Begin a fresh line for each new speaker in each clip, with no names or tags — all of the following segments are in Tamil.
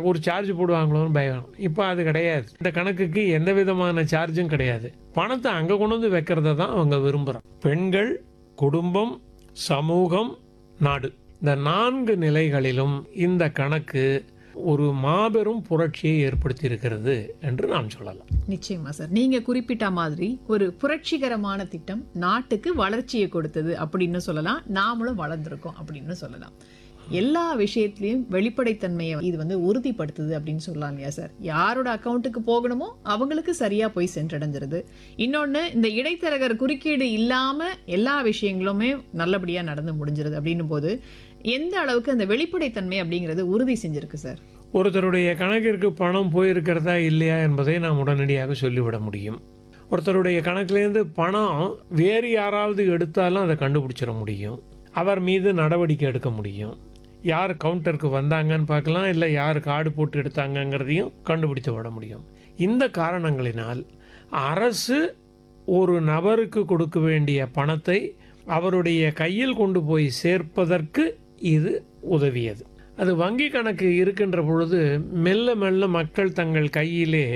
ஒரு சார்ஜ் போடுவாங்களோன்னு பயம் இப்போ அது கிடையாது இந்த கணக்குக்கு எந்த விதமான சார்ஜும் கிடையாது பணத்தை அங்கே கொண்டு வந்து வைக்கிறத தான் அவங்க விரும்புகிறாங்க பெண்கள் குடும்பம் சமூகம் நாடு இந்த நான்கு நிலைகளிலும் இந்த கணக்கு ஒரு மாபெரும் புரட்சியை ஏற்படுத்தி இருக்கிறது என்று நாம் சொல்லலாம்
நிச்சயமா சார் நீங்க குறிப்பிட்ட மாதிரி ஒரு புரட்சிகரமான திட்டம் நாட்டுக்கு வளர்ச்சியை கொடுத்தது அப்படின்னு சொல்லலாம் நாமளும் வளர்ந்துருக்கோம் அப்படின்னு சொல்லலாம் எல்லா விஷயத்திலையும் வெளிப்படைத்தன்மையை இது வந்து உறுதிப்படுத்துது அப்படின்னு சொல்லலாம் இல்லையா சார் யாரோட அக்கௌண்ட்டுக்கு போகணுமோ அவங்களுக்கு சரியா போய் சென்றடைஞ்சிருது இன்னொன்னு இந்த இடைத்தரகர் குறுக்கீடு இல்லாம எல்லா விஷயங்களுமே நல்லபடியா நடந்து முடிஞ்சிருது அப்படின்னும் போது எந்த அளவுக்கு அந்த வெளிப்படைத்தன்மை அப்படிங்கிறது உறுதி செஞ்சிருக்கு சார்
ஒருத்தருடைய கணக்கிற்கு பணம் போயிருக்கிறதா இல்லையா என்பதை நாம் உடனடியாக சொல்லிவிட முடியும் ஒருத்தருடைய கணக்கிலேருந்து பணம் வேறு யாராவது எடுத்தாலும் அதை கண்டுபிடிச்சிட முடியும் அவர் மீது நடவடிக்கை எடுக்க முடியும் யார் கவுண்டருக்கு வந்தாங்கன்னு பார்க்கலாம் இல்லை யார் கார்டு போட்டு எடுத்தாங்கங்கிறதையும் கண்டுபிடித்து விட முடியும் இந்த காரணங்களினால் அரசு ஒரு நபருக்கு கொடுக்க வேண்டிய பணத்தை அவருடைய கையில் கொண்டு போய் சேர்ப்பதற்கு இது உதவியது அது வங்கி கணக்கு இருக்கின்ற பொழுது மெல்ல மெல்ல மக்கள் தங்கள் கையிலே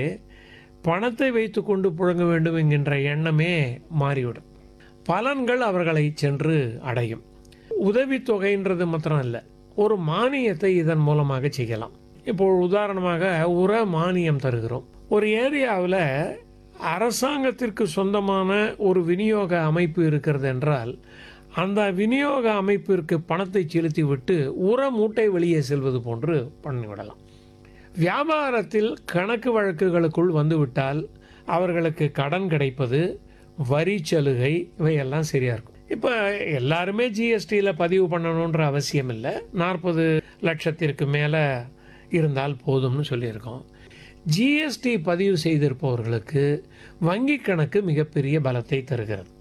பணத்தை வைத்துக்கொண்டு புழங்க வேண்டும் என்கின்ற எண்ணமே மாறிவிடும் பலன்கள் அவர்களை சென்று அடையும் உதவித்தொகைன்றது மாத்திரம் இல்லை ஒரு மானியத்தை இதன் மூலமாக செய்யலாம் இப்போ உதாரணமாக உர மானியம் தருகிறோம் ஒரு ஏரியாவில் அரசாங்கத்திற்கு சொந்தமான ஒரு விநியோக அமைப்பு இருக்கிறது என்றால் அந்த விநியோக அமைப்பிற்கு பணத்தை செலுத்திவிட்டு உர மூட்டை வெளியே செல்வது போன்று பண்ணிவிடலாம் வியாபாரத்தில் கணக்கு வழக்குகளுக்குள் வந்துவிட்டால் அவர்களுக்கு கடன் கிடைப்பது வரி சலுகை இவையெல்லாம் சரியாக இருக்கும் இப்போ எல்லாருமே ஜிஎஸ்டியில் பதிவு பண்ணணுன்ற அவசியம் இல்லை நாற்பது லட்சத்திற்கு மேலே இருந்தால் போதும்னு சொல்லியிருக்கோம் ஜிஎஸ்டி பதிவு செய்திருப்பவர்களுக்கு வங்கி கணக்கு மிகப்பெரிய பலத்தை தருகிறது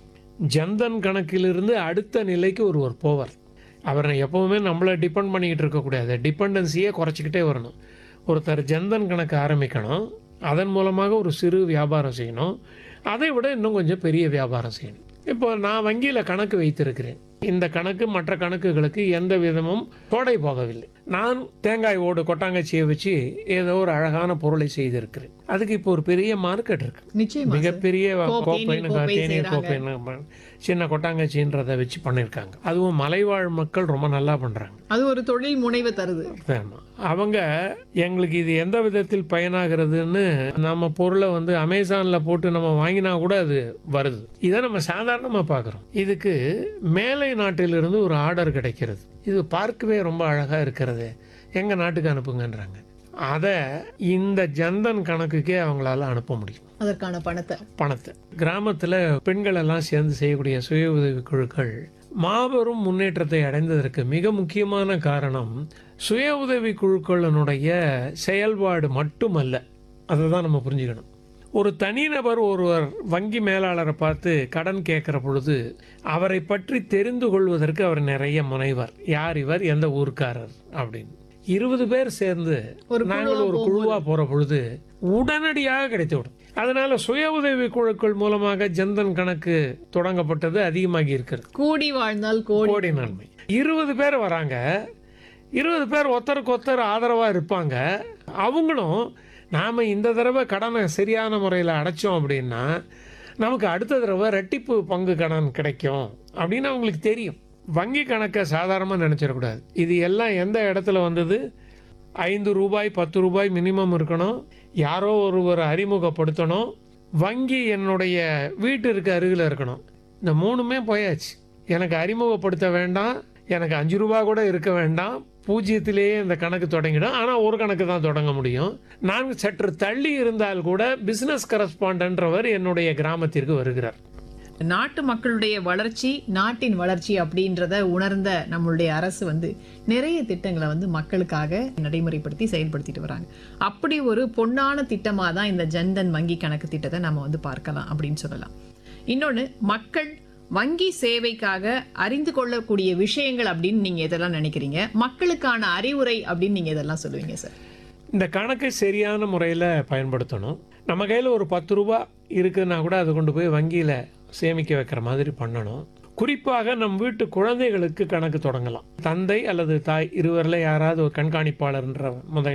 ஜன்தன் கணக்கிலிருந்து அடுத்த நிலைக்கு ஒருவர் போவார் அவரை எப்பவுமே நம்மளை டிபெண்ட் பண்ணிக்கிட்டு இருக்கக்கூடாது டிபெண்டன்சியே குறைச்சிக்கிட்டே வரணும் ஒருத்தர் ஜன்தன் கணக்கு ஆரம்பிக்கணும் அதன் மூலமாக ஒரு சிறு வியாபாரம் செய்யணும் அதை விட இன்னும் கொஞ்சம் பெரிய வியாபாரம் செய்யணும் இப்போ நான் வங்கியில் கணக்கு வைத்திருக்கிறேன் இந்த கணக்கு மற்ற கணக்குகளுக்கு எந்த விதமும் தோடை போகவில்லை நான் தேங்காய் ஓடு கொட்டாங்கச்சியை வச்சு ஏதோ ஒரு அழகான பொருளை செய்திருக்கிறேன் அதுக்கு இப்போ ஒரு பெரிய மார்க்கெட் இருக்கு
நிச்சயமா
மிகப்பெரிய
கோப்பை,
கோப்பைன்னு
கோப்பை
தேநீர்
செய்றாங்க.
கோப்பைன்னு சின்ன கொட்டாங்கச்சின்றதை வச்சு பண்ணியிருக்காங்க அதுவும் மலைவாழ் மக்கள் ரொம்ப நல்லா பண்ணுறாங்க
அது ஒரு தொழில் முனைவை தருது
ஆமா. அவங்க எங்களுக்கு இது எந்த விதத்தில் பயனாகிறதுன்னு நம்ம பொருளை வந்து அமேசானில் போட்டு நம்ம வாங்கினா கூட அது வருது இதை நம்ம சாதாரணமாக பார்க்குறோம் இதுக்கு மேலை நாட்டிலிருந்து ஒரு ஆர்டர் கிடைக்கிறது இது பார்க்கவே ரொம்ப அழகாக இருக்கிறது எங்கள் நாட்டுக்கு அனுப்புங்கன்றாங்க அதை இந்த ஜன்தன் கணக்குக்கே அவங்களால அனுப்ப முடியும்
அதற்கான பணத்தை
பணத்தை கிராமத்தில் பெண்கள் எல்லாம் சேர்ந்து செய்யக்கூடிய சுய உதவி குழுக்கள் மாபெரும் முன்னேற்றத்தை அடைந்ததற்கு மிக முக்கியமான காரணம் சுய உதவி குழுக்களினுடைய செயல்பாடு மட்டுமல்ல அதை தான் நம்ம புரிஞ்சுக்கணும் ஒரு தனிநபர் ஒருவர் வங்கி மேலாளரை பார்த்து கடன் கேட்குற பொழுது அவரை பற்றி தெரிந்து கொள்வதற்கு அவர் நிறைய முனைவர் யார் இவர் எந்த ஊர்க்காரர் அப்படின்னு இருபது பேர் சேர்ந்து
ஒரு
நாங்கள் ஒரு குழுவா போற பொழுது உடனடியாக கிடைத்து விடும் அதனால சுய உதவி குழுக்கள் மூலமாக ஜன்தன் கணக்கு தொடங்கப்பட்டது அதிகமாகி இருக்கிறது
கூடி வாழ்ந்தால் கோடி
கோடி நன்மை இருபது பேர் வராங்க இருபது பேர் ஒருத்தருக்கு ஒருத்தர் ஆதரவா இருப்பாங்க அவங்களும் நாம இந்த தடவை கடனை சரியான முறையில் அடைச்சோம் அப்படின்னா நமக்கு அடுத்த தடவை ரெட்டிப்பு பங்கு கடன் கிடைக்கும் அப்படின்னு அவங்களுக்கு தெரியும் வங்கி கணக்கை சாதாரணமாக நினச்சிடக்கூடாது இது எல்லாம் எந்த இடத்துல வந்தது ஐந்து ரூபாய் பத்து ரூபாய் மினிமம் இருக்கணும் யாரோ ஒருவர் அறிமுகப்படுத்தணும் வங்கி என்னுடைய வீட்டிற்கு அருகில் இருக்கணும் இந்த மூணுமே போயாச்சு எனக்கு அறிமுகப்படுத்த வேண்டாம் எனக்கு அஞ்சு ரூபா கூட இருக்க வேண்டாம் பூஜ்ஜியத்திலேயே இந்த கணக்கு தொடங்கிடும் ஆனால் ஒரு கணக்கு தான் தொடங்க முடியும் நான் சற்று தள்ளி இருந்தால் கூட பிஸ்னஸ் கரஸ்பாண்டன்றவர் என்னுடைய கிராமத்திற்கு வருகிறார்
நாட்டு மக்களுடைய வளர்ச்சி நாட்டின் வளர்ச்சி அப்படின்றத உணர்ந்த நம்மளுடைய அரசு வந்து நிறைய திட்டங்களை வந்து மக்களுக்காக நடைமுறைப்படுத்தி செயல்படுத்திட்டு வராங்க அப்படி ஒரு பொன்னான திட்டமாக தான் இந்த ஜன்தன் வங்கி கணக்கு திட்டத்தை நம்ம வந்து பார்க்கலாம் அப்படின்னு சொல்லலாம் இன்னொன்று மக்கள் வங்கி சேவைக்காக அறிந்து கொள்ளக்கூடிய விஷயங்கள் அப்படின்னு நீங்க இதெல்லாம் நினைக்கிறீங்க மக்களுக்கான அறிவுரை அப்படின்னு நீங்க இதெல்லாம் சொல்லுவீங்க சார்
இந்த கணக்கை சரியான முறையில் பயன்படுத்தணும் நம்ம கையில் ஒரு பத்து ரூபா இருக்குன்னா கூட அதை கொண்டு போய் வங்கியில் சேமிக்க வைக்கிற மாதிரி பண்ணணும் குறிப்பாக நம் வீட்டு குழந்தைகளுக்கு கணக்கு தொடங்கலாம் தந்தை அல்லது தாய் இருவரில் யாராவது ஒரு கண்காணிப்பாளர்ன்ற முத